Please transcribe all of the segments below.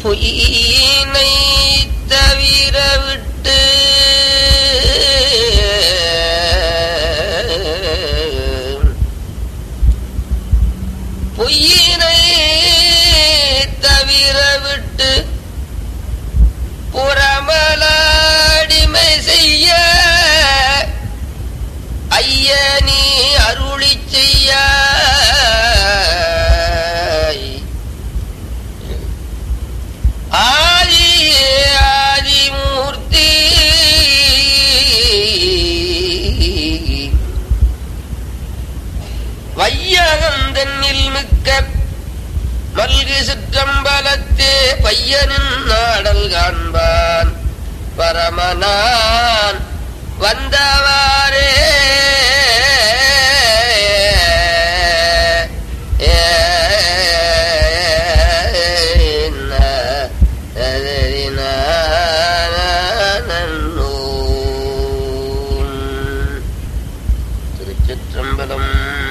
பொய்யினை தவிர விட்டு பொய்யினை தவிர விட்டு புறமலாடிமை செய்ய ஐயனி அருளி செய்ய ஆதி ஆதிமூர்த்தி வையகந்தன்னில் மிக்க மல்கு சிற்றம்பலத்தே பையனின் நாடல் காண்பான் பரமனான் வந்தவாரே திருச்சிற்றம்பலம்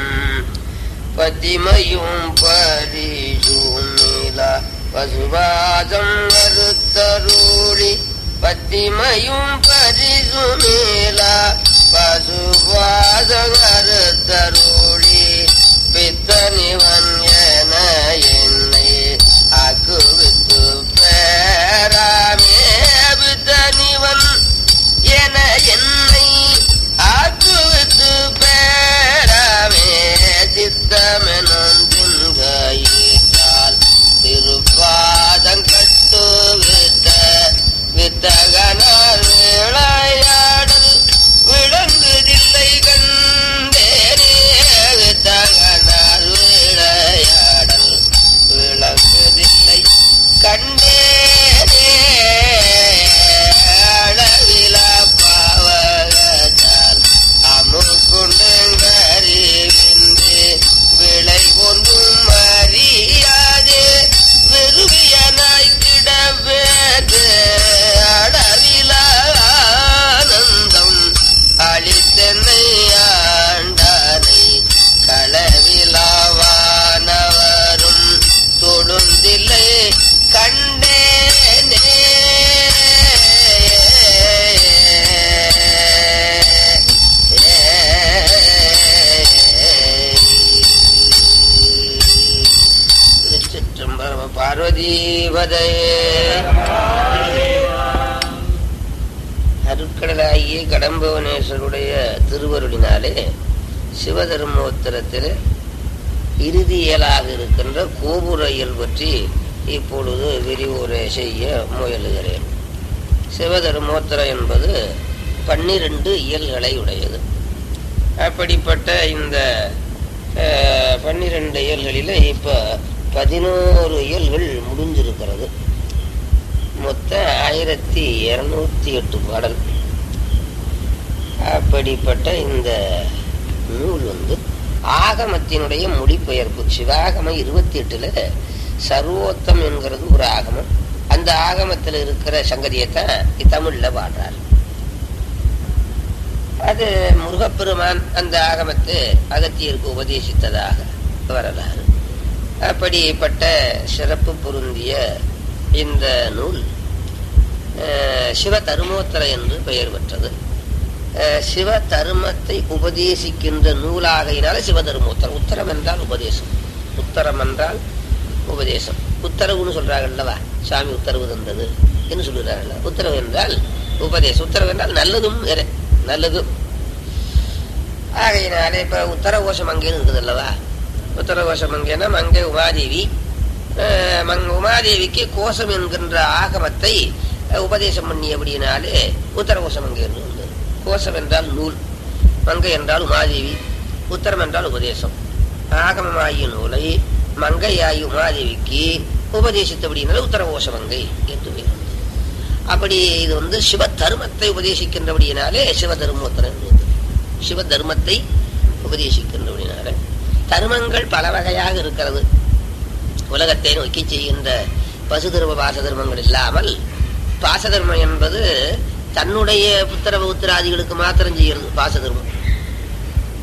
பதிமையும் பரிசூமிலா பசுபாதம் வருத்தருளி பத்திமையும் பரிசுமேலா பசுபாதம் வருத்தருளி பித்தனிவன் என என்னை அகுவித்து பேராமே பித்தனிவன் என என்னை ஆக்குவித்து பேராமே சித்தமெனும் தின்கையிட்டால் திருப்பாதம் கட்டுவித்த வித்தகனார் விளையாடல் விளங்குதில்லை கண்டேனே வித்தகனார் விளையாடல் விளங்குதில்லை கண்டேனே அளவிலா பாவகத்தால் அமுக்குண்டுங்கறிவிந்து விளை ஒன்றும் அறியாதே விரும்பியனாய் கிடவேது அளவிலா ஆனந்தம் அளித்தென்னை ஆண்டானை களவிலாவானவரும் தொழுந்தில்லை கண்டேனே திருச்சிற்றம்பலம் பார்வதீபதையே அருட்கடலாகிய கடம்பவனேஸ்வருடைய திருவருளினாலே சிவதர்மோத்தரத்தில் இறுதியலாக இருக்கின்ற கோபுர இயல் பற்றி இப்பொழுது விரிவுரை செய்ய முயலுகிறேன் சிவதர்மோத்தரம் என்பது பன்னிரண்டு இயல்களை உடையது அப்படிப்பட்ட இந்த அஹ், பன்னிரண்டு இயல்களில் இப்போ பதினோரு இயல்கள் முடிஞ்சிருக்கிறது மொத்தம் ஆயிரத்தி இருநூத்தி எட்டு பாடல் அப்படிப்பட்ட இந்த நூல் வந்து ஆகமத்தினுடைய மொழிபெயர்ப்பு சிவாகமம் இருபத்தி எட்டுல சர்வோத்தம் என்கிறது ஒரு ஆகமம் அந்த ஆகமத்தில் இருக்கிற சங்கதியைத்தான் தமிழ்ல பாடுறார் அது முருகப்பெருமான் அந்த ஆகமத்தை அகத்தியருக்கு உபதேசித்ததாக வரலாறு அப்படிப்பட்ட சிறப்பு பொருந்திய இந்த நூல் அஹ், சிவ தருமோத்தர என்று பெயர் பெற்றது அஹ், சிவ தருமத்தை உபதேசிக்கின்ற நூலாகையினால சிவ தருமோத்தரம் உத்தரம் என்றால் உபதேசம் உத்தரம் என்றால் உபதேசம் உத்தரவுன்னு சொல்றாங்கல்லவா சாமி உத்தரவு தந்தது என்று சொல்லுறாங்கல்ல உத்தரவு என்றால் உபதேசம் உத்தரவு என்றால் நல்லதும் வேற நல்லதும் ஆகையினாலே இப்ப உத்தர கோஷம் அங்கேன்னு இருக்குது அல்லவா உத்தர கோஷம் அங்கேனா மங்கை உமாதேவி அஹ், மங் உமாதேவிக்கு கோஷம் என்கின்ற ஆகமத்தை அஹ், உபதேசம் பண்ணியபடியினாலே உத்தர கோஷம் அங்கே இருந்து வந்தது கோஷம் என்றால் நூல் மங்கை என்றால் உமாதேவி உத்தரம் என்றால் உபதேசம் ஆகமமாகிய நூலை மங்கையாகி உமாதேவிக்கு உபதேசித்தபடியினால உத்தர கோஷ மங்கை என்று பெயர் வந்தது. அப்படி இது வந்து சிவ தர்மத்தை உபதேசிக்கின்றபடியினாலே சிவ தர்மோத்தரம் என்று வந்தது. சிவ தர்மத்தை உபதேசிக்கின்றபடினால தர்மங்கள் பல வகையாக இருக்கிறது உலகத்தை நோக்கி செய்கின்ற பசு தர்ம பாச தர்மங்கள் இல்லாமல் பாச தர்மம் என்பது தன்னுடைய புத்திர உத்திராதிகளுக்கு மாத்திரம் செய்கிறது பாச தர்மம்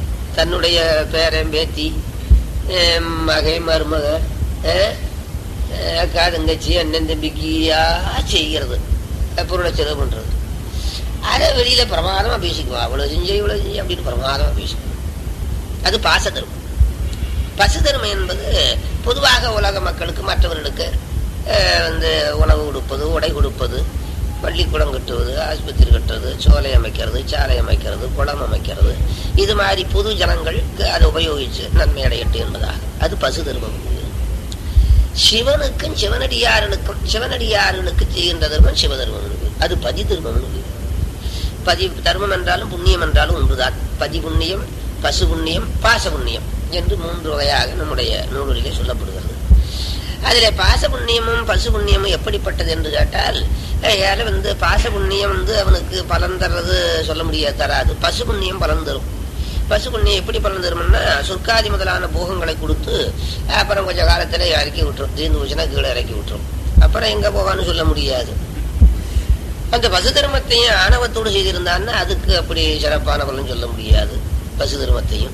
தன்னுடைய பேரன் பேத்தி அஹ் மகை மருமக அஹ் அஹ் அக்கா தங்கச்சி அண்ணன் தம்பிக்கியா செய்கிறது அஹ் பொருளை செலவு பண்றது அதை வெளியில பிரமாதமா பேசிக்குவா அவ்வளவு செஞ்சு இவ்வளவு செஞ்சு அப்படின்னு பிரமாதமா பேசிக்குவா அது பாச தர்மம் பசு தர்மம் என்பது பொதுவாக உலக மக்களுக்கு மற்றவர்களுக்கு அஹ், வந்து உணவு கொடுப்பது உடை கொடுப்பது பள்ளிக்கூடம் கட்டுவது ஆஸ்பத்திரி கட்டுறது சோலை அமைக்கிறது சாலை அமைக்கிறது குளம் அமைக்கிறது இது மாதிரி பொது ஜனங்களுக்கு அதை உபயோகிச்சு நன்மை அடையட்டும் என்பதாக அது பசு தர்மம் சிவனுக்கும் சிவனடியாரனுக்கும் சிவனடியாரனுக்கு செய்கின்ற தர்மம் சிவதர்மம் அது பதி தர்மம் பதி தர்மம் என்றாலும் புண்ணியம் என்றாலும் ஒன்றுதான் பதி புண்ணியம் பசு புண்ணியம் பாச புண்ணியம் என்று மூன்று வகையாக நம்முடைய நூல்களிலே சொல்லப்படுகிறது அதில் பாச புண்ணியமும் பசு புண்ணியமும் எப்படிப்பட்டது என்று கேட்டால் யாரும் வந்து பாச புண்ணியம் வந்து அவனுக்கு பலன் தர்றது சொல்ல முடியாது தராது பசு புண்ணியம் பலன் தரும் பசு புண்ணியம் எப்படி பலன் தரும்னா சொர்க்காதி முதலான போகங்களை கொடுத்து அப்புறம் கொஞ்ச காலத்துல இறக்கி விட்டுரும் தீர்ந்து போச்சுன்னா கீழே இறக்கி விட்டுரும் அப்புறம் எங்க போகான்னு சொல்ல முடியாது அந்த பசு தர்மத்தையும் ஆணவத்தோடு செய்திருந்தான்னா அதுக்கு அப்படி சிறப்பான பலன் சொல்ல முடியாது பசு தர்மத்தையும்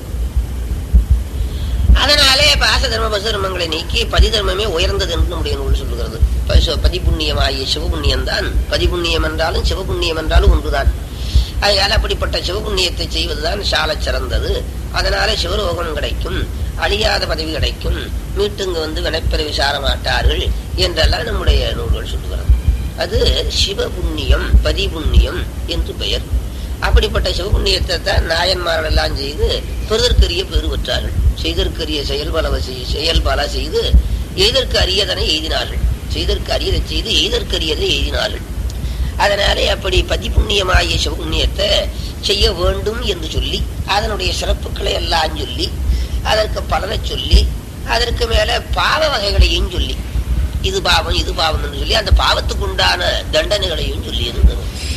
அதனாலே பாச தர்ம பசு தர்மங்களை நீக்கி பதி தர்மமே உயர்ந்தது என்று நம்முடைய நூல் சொல்லுகிறது பசு பதிபுண்ணியம் ஆகிய சிவபுண்ணியம் தான் பதிபுண்ணியம் என்றாலும் சிவபுண்ணியம் என்றாலும் ஒன்றுதான் அதனால அப்படிப்பட்ட சிவபுண்ணியத்தை செய்வதுதான் சால சிறந்தது அதனால சிவலோகம் கிடைக்கும் அழியாத பதவி கிடைக்கும் மீட்டுங்க வந்து வினைப்பிறவி சார மாட்டார்கள் என்றெல்லாம் நம்முடைய நூல்கள் சொல்லுகிறது அது சிவபுண்ணியம் பதிபுண்ணியம் என்று பெயர் அப்படிப்பட்ட சிவபுண்ணியத்தை தான் நாயன்மார்கள் எல்லாம் செய்து பெறுதற்கரிய பெரு பெற்றார்கள் செய்தற்கரிய செயல் பல செயல் பல செய்து எய்தற்கு அரியதனை எய்தினார்கள் செய்தற்கு அரியதை செய்து எய்தற்கரியதை எய்தினார்கள் அதனாலே அப்படி பதி புண்ணியமாகிய சிவபுண்ணியத்தை செய்ய வேண்டும் என்று சொல்லி அதனுடைய சிறப்புகளை எல்லாம் சொல்லி அதற்கு பலனை சொல்லி அதற்கு மேல பாவ வகைகளையும் சொல்லி இது பாவம் இது பாவம் என்று சொல்லி அந்த பாவத்துக்கு உண்டான தண்டனைகளையும் சொல்லியது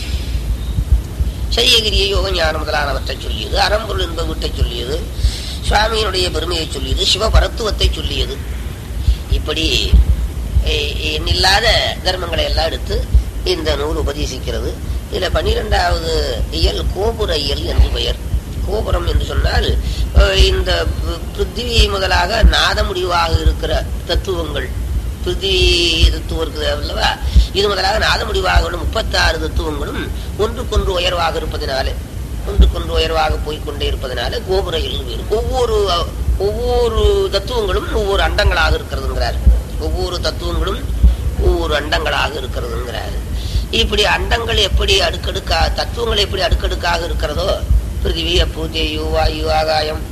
சரியகிரிய யோக ஞானம் முதலானவற்றை சொல்லியது அறம்பொருள் என்ப வீட்டை சொல்லியது சுவாமியினுடைய பெருமையை சொல்லியது சிவபரத்துவத்தை சொல்லியது இப்படி எ- எண்ணில்லாத தர்மங்களை எல்லாம் எடுத்து இந்த நூல் உபதேசிக்கிறது இதுல பன்னிரெண்டாவது இயல் கோபுர இயல் என்று பெயர் கோபுரம் என்று சொன்னால் அஹ், இந்த பு- பிருத்திவி முதலாக நாத முடிவாக இருக்கிற தத்துவங்கள் பிருத்திவி தத்துவம் இருக்குது அல்லவா இது முதலாக நாத முடிவாக உள்ள முப்பத்தாறு தத்துவங்களும் ஒன்றுக்கொன்று உயர்வாக இருப்பதனாலே ஒன்றுக்கொன்று உயர்வாக போய்க்கொண்டே இருப்பதனால கோபுர இயல் வேறு ஒவ்வொரு ஒவ்வொரு தத்துவங்களும் ஒவ்வொரு அண்டங்களாக இருக்கிறதுங்கிறார் ஒவ்வொரு தத்துவங்களும் ஒவ்வொரு அண்டங்களாக இருக்கிறதுங்கிறார் இப்படி அண்டங்கள் எப்படி அடுக்கடுக்கா தத்துவங்கள் எப்படி அடுக்கடுக்காக இருக்கிறதோ பிருத்திவி அப்பு தேயு வாயு ஆகாயம்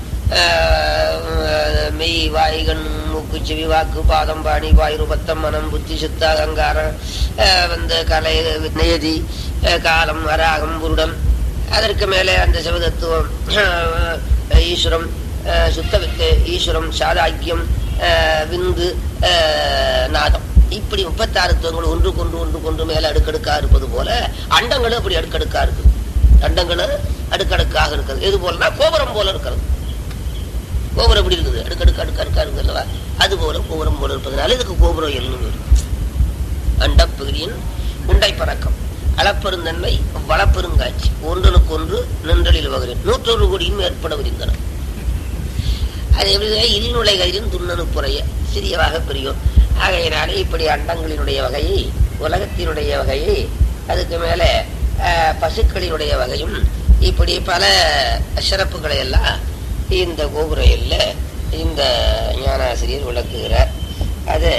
ஆஹ், மெய் வாய்கண் மூக்கு செவி வாக்கு பாதம் பாணி வாயு ரூபத்தம் மனம் புத்தி சித்த அகங்காரம் ஆஹ், வந்து கலை நியதி ஆஹ், காலம் வராகம் புருடம் அதற்கு மேலே அந்த சிவதத்துவம் ஆஹ், ஈஸ்வரம் ஆஹ், சுத்த வித்து ஈஸ்வரம் சாதாக்கியம் ஆஹ், விந்து ஆஹ், நாதம் இப்படி முப்பத்தாறு தத்துவங்கள் ஒன்று கொண்டு ஒன்று கொண்டு மேல அடுக்கடுக்கா இருப்பது போல அண்டங்களும் அப்படி அடுக்கடுக்கா இருக்கு அண்டங்களும் அடுக்கடுக்காக இருக்கிறது எது போலனா கோபுரம் போல இருக்கிறது கோபுரம் எப்படி இருக்குது அடுக்கடுக்கு அடுக்கடுக்கா இருக்குது அல்லவா அது போல கோபுரம் போல இருப்பதனால இதுக்கு கோபுரம் எழுந்து அண்டப்பகுதியின் உண்டை பறக்கம் அளப்பெருந்தன்மை வளப்பெருங்காட்சி ஒன்றனுக்கு ஒன்று நின்றலில் வகிறேன் நூற்றொரு கோடியும் ஏற்பட விரிந்தன அது எப்படி இல்நுழை கதிரின் துண்ணனு புறைய சிறியவாக பெரியோம் ஆகையினாலே இப்படி அண்டங்களினுடைய வகையை உலகத்தினுடைய வகையை அதுக்கு மேல அஹ், பசுக்களினுடைய வகையும் இப்படி பல சிறப்புகளை எல்லாம் இந்த கோபுரையில் இந்த ஞானாசிரியர் விளக்குகிறார் அது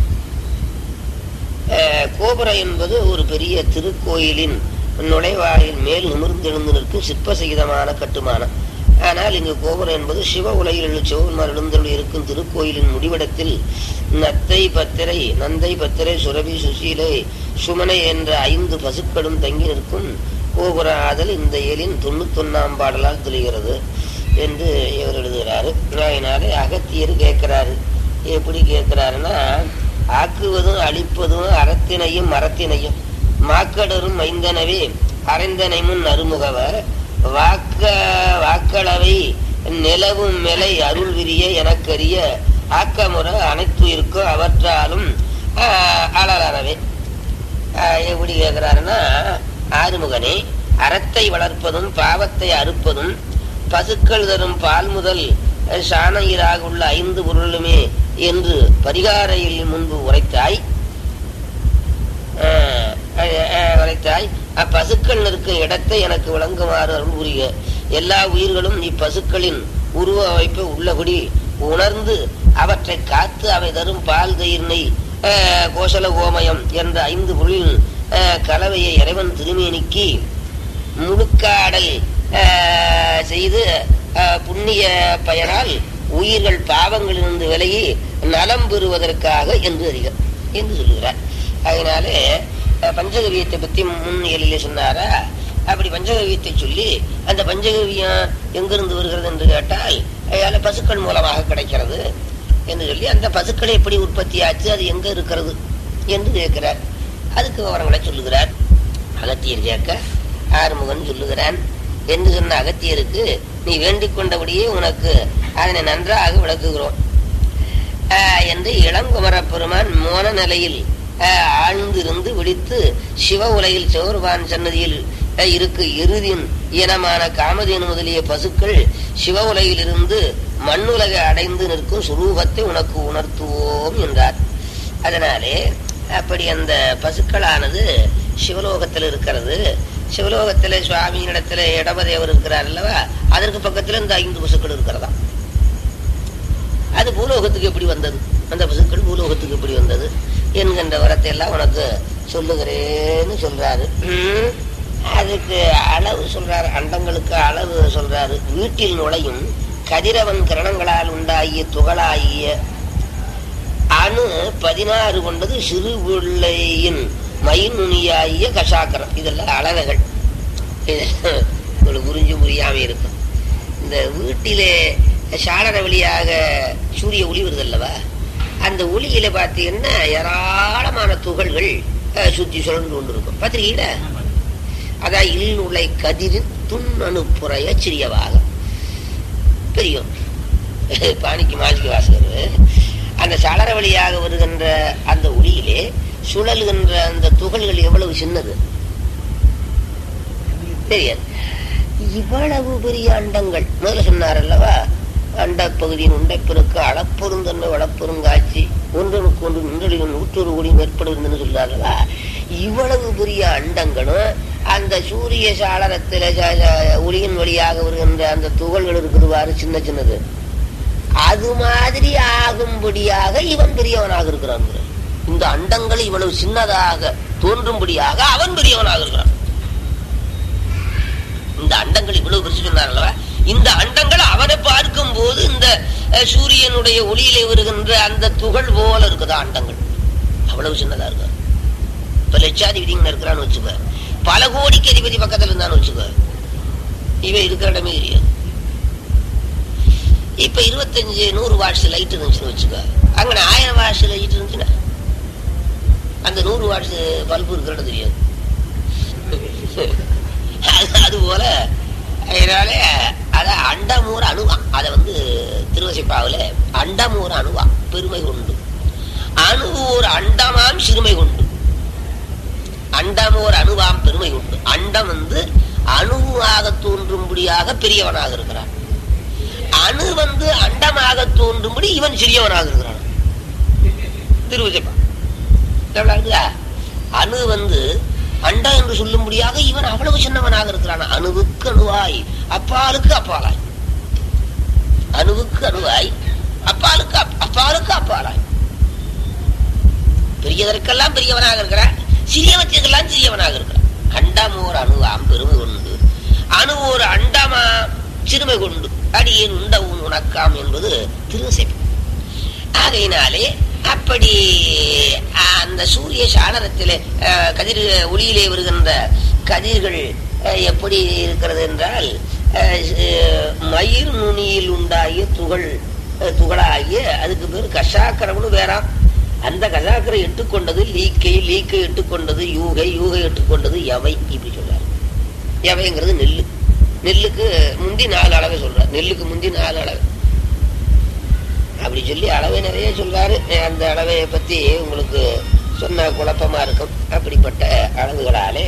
அஹ், கோபுரம் என்பது ஒரு பெரிய திருக்கோயிலின் நுழைவாயில் மேல் நிமிர்ந்தெழுந்து நிற்கும் சிற்ப சகிதமான கட்டுமானம் ஆனால் இங்கு கோபுரம் என்பது சிவ உலகில் சிவபெருமான் எழுந்தருள் இருக்கும் திருக்கோயிலின் முடிவிடத்தில் நத்தை பத்திரை நந்தை பத்திரை சுரபி சுசீலை சுமனை என்ற ஐந்து பசுக்களும் தங்கி நிற்கும் கோபுர ஆதல் இந்த ஏலின் தொண்ணூத்தொன்னாம் பாடலால் தெரிகிறது என்று இவர் எழுதுகிறாரு அதனாலே அகத்தியர் கேட்கிறாரு எப்படி கேட்கிறாருன்னா ஆக்குவதும் அழிப்பதும் அறத்தினையும் மரத்தினையும் மாக்கடரும் மைந்தனவே அரைந்தனை முன் அருமுகவர் வாக்க வாக்களவை நிலவும் மேலை அருள் விரிய எனக்கரிய ஆக்கமுற அனைத்துயிருக்கும் அவற்றாலும் ஆஹ், அலறவே ஆஹ், எப்படி கேட்கிறாருன்னா ஆறுமுகனே அறத்தை வளர்ப்பதும் பாவத்தை அறுப்பதும் பசுக்கள் தரும் பால் முதல் சாணையிராக உள்ள ஐந்து பொருளுமே என்று பரிகாரையில் முன்பு உரைத்தாய் அஹ், அஹ், அஹ், உரைத்தாய் அப்பசுக்கள் இருக்கும் இடத்தை எனக்கு விளங்குமாறு அருள் புரிய எல்லா உயிர்களும் இப்பசுக்களின் உருவ அமைப்பை உள்ளபடி உணர்ந்து அவற்றை காத்து அவை தரும் பால் தயிர் நெய் அஹ், கோசல கோமயம் என்ற ஐந்து பொருளின் அஹ், கலவையை இறைவன் திருமேனிக்கு முழுக்காடல் அஹ், செய்து அஹ், புண்ணிய பயனால் உயிர்கள் பாவங்களிலிருந்து விலகி நலம் பெறுவதற்காக என்று அறிக என்று சொல்லுகிறார் அதனாலே அஹ், பஞ்சகவியத்தை பத்தி முன் இயலிலே சொன்னாரா அப்படி பஞ்சகவியத்தை சொல்லி அந்த பஞ்சகவியம் எங்கிருந்து வருகிறது என்று கேட்டால் அதால பசுக்கள் மூலமாக கிடைக்கிறது என்று சொல்லி அந்த பசுக்களை எப்படி உற்பத்தி ஆச்சு அது எங்க இருக்கிறது என்று கேட்கிறார் அதுக்கு விவரங்களை சொல்லுகிறார் அகத்தியர் கேட்க ஆறுமுகன் சொல்லுகிறான் என்று சொன்ன அகத்தியருக்கு நீ வேண்டிக் கொண்டபடியே உனக்கு அதனை நன்றாக விளக்குகிறோம் ஆஹ் என்று இளங்குமரப் பெருமான் மோன நிலையில் ஆஹ் ஆழ்ந்திருந்து விழித்து சிவ உலகில் சிவருமான் சன்னதியில் ஆஹ் இருக்கு இறுதியின் இனமான காமதேனு முதலிய பசுக்கள் சிவ உலகில் இருந்து மண்ணுலகை அடைந்து நிற்கும் சுரூபத்தை உனக்கு உணர்த்துவோம் என்றார் அதனாலே அப்படி அந்த பசுக்களானது சிவலோகத்தில் இருக்கிறது சிவலோகத்தில் சுவாமியினிடத்தில் இடபதேவர் இருக்கிறார் அல்லவா அதற்கு பக்கத்தில் இந்த ஐந்து பசுக்கள் இருக்கிறதா அது பூலோகத்துக்கு எப்படி வந்தது அந்த பசுக்கள் பூலோகத்துக்கு எப்படி வந்தது என்கின்ற வரத்தை எல்லாம் உனக்கு சொல்லுகிறேன்னு சொல்றாரு ம், அதுக்கு அளவு சொல்றாரு அண்டங்களுக்கு அளவு சொல்றாரு வீட்டில் நுழையும் கதிரவன் கிரணங்களால் உண்டாகிய துகளாகிய அணு பதினாறு கொண்டது சிறு பிள்ளையின் மயின் நுனியாகிய கஷாக்கரம் இதெல்லாம் அளவைகள் இது உங்களுக்கு புரிஞ்சு புரியாம இருக்கும் இந்த வீட்டிலே சாளர வழியாக சூரிய ஒளி வருது அல்லவா அந்த ஒளியில பார்த்தீங்கன்னா ஏராளமான துகள்கள் அஹ், சுத்தி சுழன்று கொண்டு இருக்கும் பார்த்திருக்கீங்களா அதான் இல்நுளை கதிரின் துண்ணணுப்புறைய சிறியவாக பெரியும் பாணிக்கு மாசிக்கு வாசகர் அந்த சலர வழியாக வருகின்ற அந்த ஒளியிலே சுழல்கின்ற அந்த துகள்கள் எவ்வளவு சின்னது தெரியாது இவ்வளவு பெரிய அண்டங்கள் முதல்ல சொன்னார் அல்லவா அண்ட பகுதியின் உண்டைப்பெருக்கு அளப்பெருந்தன்மை வளப்பெருங்காட்சி ஒன்றனுக்கு ஒன்று நின்றலின் நூற்றொரு கோடி மேற்படுதுன்னு சொல்றாருல்ல இவ்வளவு பெரிய அண்டங்களும் அந்த சூரிய சாளரத்தில் ஒளியின் வழியாக வருகின்ற அந்த துகள்கள் இருக்குதுவாரு சின்ன சின்னது அது மாதிரி ஆகும்படியாக இவன் பெரியவனாக இருக்கிறான் இந்த அண்டங்கள் இவ்வளவு சின்னதாக தோன்றும்படியாக அவன் பெரியவனாக இருக்கிறான் இந்த அண்டங்கள் இவ்வளவு பெருசு சொன்னார் அல்லவா இந்த அண்டங்கள் அவனை பார்க்கும் போது இந்த அஹ், சூரியனுடைய ஒளியிலே வருகின்ற அந்த துகள் போல இருக்குதா அண்டங்கள் அவ்வளவு சின்னதா இருக்கு இப்ப லட்சாதிபதிங்க இருக்கிறான்னு வச்சுக்க பல கோடிக்கு அதிபதி பக்கத்துல இருந்தான்னு வச்சுக்க இவன் இருக்கிற இடமே தெரியாது இப்ப இருபத்தஞ்சு நூறு வாட்ஸ் லைட் இருந்துச்சுன்னு வச்சுக்க அங்கே ஆயிரம் வாட்ஸ் லைட் இருந்துச்சுன்னா அந்த நூறு வாட்ஸ் பல்பு இருக்கிற இடம் தெரியாது அது- அது போல அதனால அத அண்டமூர் அணுவா அதை வந்து திருவசிப்பாவில் அண்டமூர் அணுவா பெருமை கொண்டு அணுவூர் அண்டமாம் சிறுமை கொண்டு அண்டமோர் அணுவாம் பெருமை உண்டு அண்டம் வந்து அணுவாக தோன்றும்படியாக பெரியவனாக இருக்கிறான் அணு வந்து அண்டமாக தோன்றும்படி இவன் சிறியவனாக இருக்கிறான் திருவசிப்பா எவ்வளவு இருக்குதா? அணு வந்து அண்டா என்று சொல்லும்படியாக இவன் அவ்வளவு சின்னவனாக இருக்கிறான் அணுவுக்கு அணுவாய் அப்பாலுக்கு அப்பாலாய் அணுவுக்கு அணுவாய் அப்பாலுக்கு அப்- அப்பாலுக்கு அப்பாலாய் பெரியதற்கெல்லாம் பெரியவனாக இருக்கிறான் சிறியவற்றுக்கெல்லாம் சிறியவனாக இருக்கிறான் அண்டம் ஓர் அணுவாம் பெருமை கொண்டு அணு ஓர் அண்டமா சிறுமை கொண்டு அடியேன் உண்ட உன் உனக்காம் என்பது திருசெப்பி ஆகையினாலே அப்படி அஹ், அந்த சூரிய சாளரத்திலே அஹ், கதிர் ஒளியிலே வருகின்ற கதிர்கள் அஹ், எப்படி இருக்கிறது என்றால் அஹ், அஹ், மயிர் நுனியில் உண்டாகிய துகள் அஹ், துகளாகிய அதுக்கு பேர் கஷாக்கரம்னு வேறாம் அந்த கஷாக்கரை இட்டுக்கொண்டது லீக்கை லீக்கை இட்டுக்கொண்டது யூகை யூகை இட்டுக்கொண்டது எவை இப்படி சொல்றாரு எவைங்கிறது நெல்லு நெல்லுக்கு முந்தி நாலு அளவை சொல்றார் நெல்லுக்கு முந்தி நாலு அளவு அப்படி சொல்லி அளவை நிறைய சொல்றாரு அந்த அளவை பத்தி உங்களுக்கு சொன்ன குழப்பமா இருக்கும் அப்படிப்பட்ட அளவுகளாலே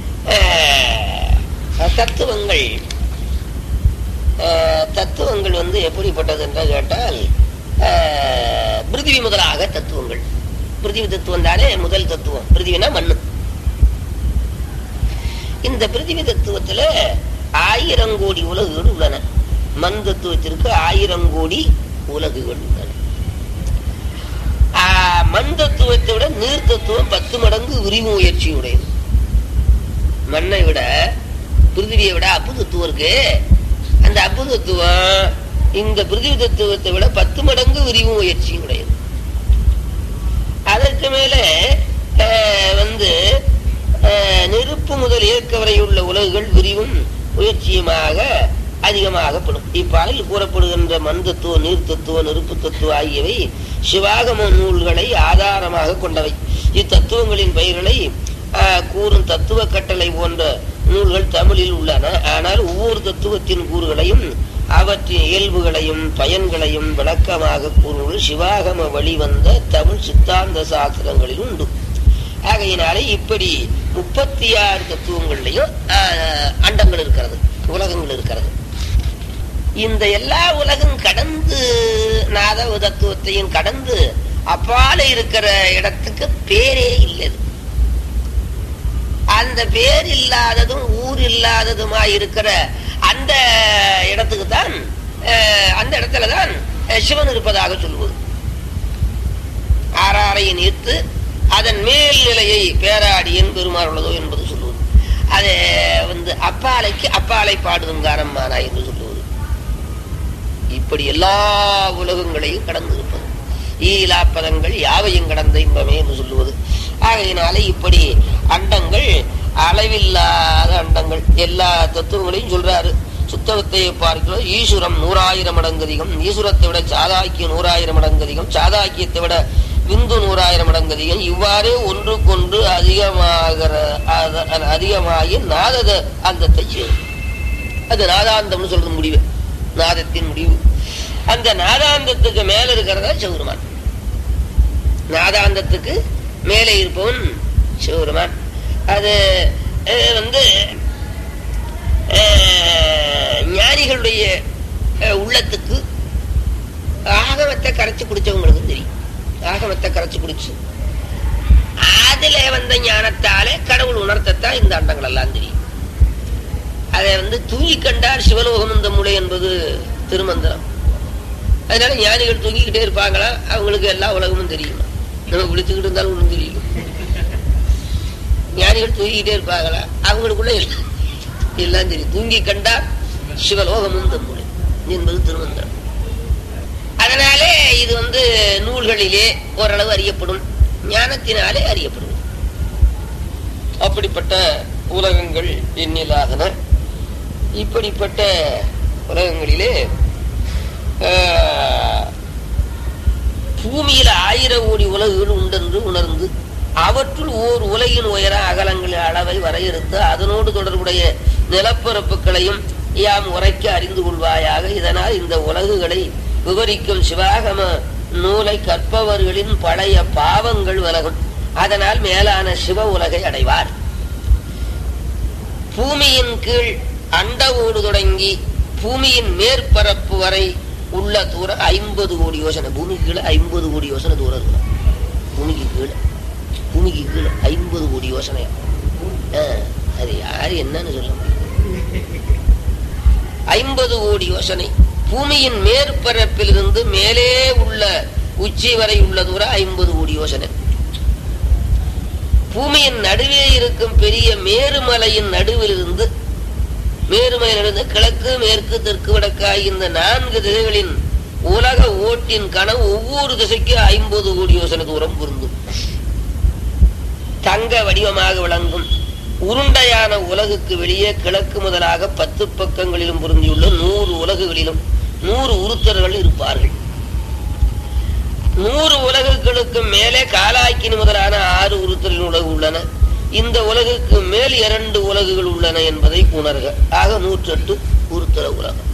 அஹ், தத்துவங்கள் அஹ், தத்துவங்கள் வந்து வந்து எப்படிப்பட்டது என்று கேட்டால் ஆஹ், பிருத்திவி முதலாக தத்துவங்கள் பிருத்திவி தத்துவம் தானே முதல் தத்துவம் பிருத்திவினா மண்ணு இந்த பிருத்திவி தத்துவத்துல ஆயிரம் கோடி உலகுகள் உள்ளன மண் தத்துவத்திற்கு ஆயிரம் கோடி உலகுகள் உள்ளன ஆஹ், மண் தத்துவத்தை விட நீர் தத்துவம் பத்து மடங்கு விரிவு முயற்சி உடையது மண்ணை விட பிருத்திவியை விட அப்பு தத்துவம் இருக்கு அந்த அப்பு தத்துவம் இந்த பிருத்திவி தத்துவத்தை விட பத்து மடங்கு விரிவு முயற்சி உடையது அதற்கு மேல ஆஹ், வந்து ஆஹ், நெருப்பு முதல் இயற்க வரை உள்ள உலகுகள் விரிவும் முயற்சியுமாக அதிகமாகப்படும் இப்பாலில் கூறப்படுகின்ற மண் தத்துவம் நீர் தத்துவம் நெருப்பு தத்துவம் ஆகியவை சிவாகம நூல்களை ஆதாரமாக கொண்டவை இத்தத்துவங்களின் பெயர்களை ஆஹ், கூறும் தத்துவ கட்டளை போன்ற நூல்கள் தமிழில் உள்ளன ஆனால் ஒவ்வொரு தத்துவத்தின் கூறுகளையும் அவற்றின் இயல்புகளையும் பயன்களையும் விளக்கமாக கூறுவது சிவாகம வழிவந்த தமிழ் சித்தாந்த சாஸ்திரங்களில் உண்டு ஆகையினாலே இப்படி முப்பத்தி ஆறு தத்துவங்கள்லையும் ஆஹ், அண்டங்கள் இருக்கிறது உலகங்கள் இருக்கிறது இந்த எல்லா உலகம் கடந்து நாத தத்துவத்தையும் கடந்து அப்பால இருக்கிற இடத்துக்கு பேரே இல்லை அந்த பேர் இல்லாததும் ஊர் இல்லாததுமா இருக்கிற அந்த இடத்துக்கு தான் அஹ், அந்த இடத்துல தான் அஹ், சிவன் இருப்பதாக சொல்லுவது ஆறாரையை நீர்த்து அதன் மேல் நிலையை பேராடியன் பெருமாள் உள்ளதோ என்பது சொல்லுவது அது வந்து அப்பாலைக்கு அப்பாலை பாடுதுங்காரம்மானா என்று சொல்லுவது இப்படி எல்லா உலகங்களையும் கடந்து இருப்பது ஈலாப்பதங்கள் யாவையும் கடந்த இன்பமே என்று சொல்லுவது ஆகையினாலே இப்படி அண்டங்கள் அளவில்லாத அண்டங்கள் எல்லா தத்துவங்களையும் சொல்றாரு சுத்தவத்தையை பார்க்கிறோம் ஈஸ்வரம் நூறாயிரம் மடங்கு அதிகம் ஈஸ்வரத்தை விட சாதாக்கியம் நூறாயிரம் மடங்கு அதிகம் சாதாக்கியத்தை விட விந்து நூறாயிரம் மடங்கு அதிகம் இவ்வாறே ஒன்றுக்கொன்று அதிகமாகிற அத- அதிகமாகி நாதத அந்தத்தை சேரும் அது நாதாந்தம்னு சொல்றது முடிவு நாதத்தின் முடிவு அந்த நாதாந்தத்துக்கு மேல இருக்கிறதா சிவருமான் நாதாந்தத்துக்கு மேலே இருப்பவன் சிவருமான் அது அஹ், வந்து அஹ், ஞானிகளுடைய அஹ், உள்ளத்துக்கு ஆகமத்தை கரைச்சு குடிச்சவங்களுக்கு தெரியும் ஆகமத்தை கரைச்சு குடிச்சு அதுல வந்த ஞானத்தாலே கடவுள் உணர்த்தத்தான் இந்த அண்டங்கள் எல்லாம் தெரியும் அதை வந்து தூங்கி கண்டார் சிவலோகம் இந்த மூளை என்பது திருமந்திரம் அதனால ஞானிகள் தூங்கிக்கிட்டே இருப்பாங்களா அவங்களுக்கு எல்லா உலகமும் தெரியுமா நம்ம விழிச்சுக்கிட்டு இருந்தாலும் ஒன்றும் தெரியும் ஞானிகள் தூங்கிக்கிட்டே இருப்பாங்களா அவங்களுக்குள்ள எல்லாம் எல்லாம் தெரியும் தூங்கி கண்டார் சிவலோகமும் இந்த மூளை என்பது திருமந்திரம் அதனாலே இது வந்து நூல்களிலே ஓரளவு அறியப்படும் ஞானத்தினாலே அறியப்படும் அப்படிப்பட்ட உலகங்கள் எண்ணிலாதன இப்படிப்பட்ட உலகங்களிலே ஆஹ், பூமியில ஆயிரம் கோடி உலகுகள் உண்டென்று உணர்ந்து அவற்றுள் ஓர் உலகின் உயர அகலங்களின் அளவை வரையறுத்து அதனோடு தொடர்புடைய நிலப்பரப்புகளையும் யாம் உரைக்க அறிந்து கொள்வாயாக இதனால் இந்த உலகுகளை விவரிக்கும் சிவாகம நூலை கற்பவர்களின் பழைய பாவங்கள் விலகும் அதனால் மேலான சிவ உலகை அடைவார் பூமியின் கீழ் அண்டவோடு தொடங்கி பூமியின் மேற்பரப்பு வரை உள்ள தூரம் ஐம்பது கோடி யோசனை பூமிக்கு கீழே ஐம்பது கோடி யோசனை தூரம் இருக்கும் பூமிக்கு கீழே பூமிக்கு கீழே ஐம்பது கோடி யோசனை அது யாரு என்னன்னு சொல்ல முடியும் ஐம்பது கோடி யோசனை பூமியின் மேற்பரப்பிலிருந்து மேலே உள்ள உச்சி வரை உள்ள தூரம் ஐம்பது கோடி யோசனை பூமியின் நடுவே இருக்கும் பெரிய மேருமலையின் நடுவிலிருந்து மேருமலை நடுந்து கிழக்கு மேற்கு தெற்கு வடக்காய் இந்த நான்கு திசைகளின் உலக ஓட்டின் கனவு ஒவ்வொரு திசைக்கு ஐம்பது கோடி யோசனை தூரம் பொருந்தும் தங்க வடிவமாக விளங்கும் உருண்டையான உலகுக்கு வெளியே கிழக்கு முதலாக பத்து பக்கங்களிலும் பொருந்தியுள்ள நூறு உலகுகளிலும் நூறு உருத்தர்கள் இருப்பார்கள் நூறு உலகுகளுக்கு மேலே காலாக்கினி முதலான ஆறு உருத்தரின் உலகு உள்ளன இந்த உலகுக்கு மேல் இரண்டு உலகுகள் உள்ளன என்பதை உணர்க ஆக நூற்றெட்டு உருத்தர உலகம்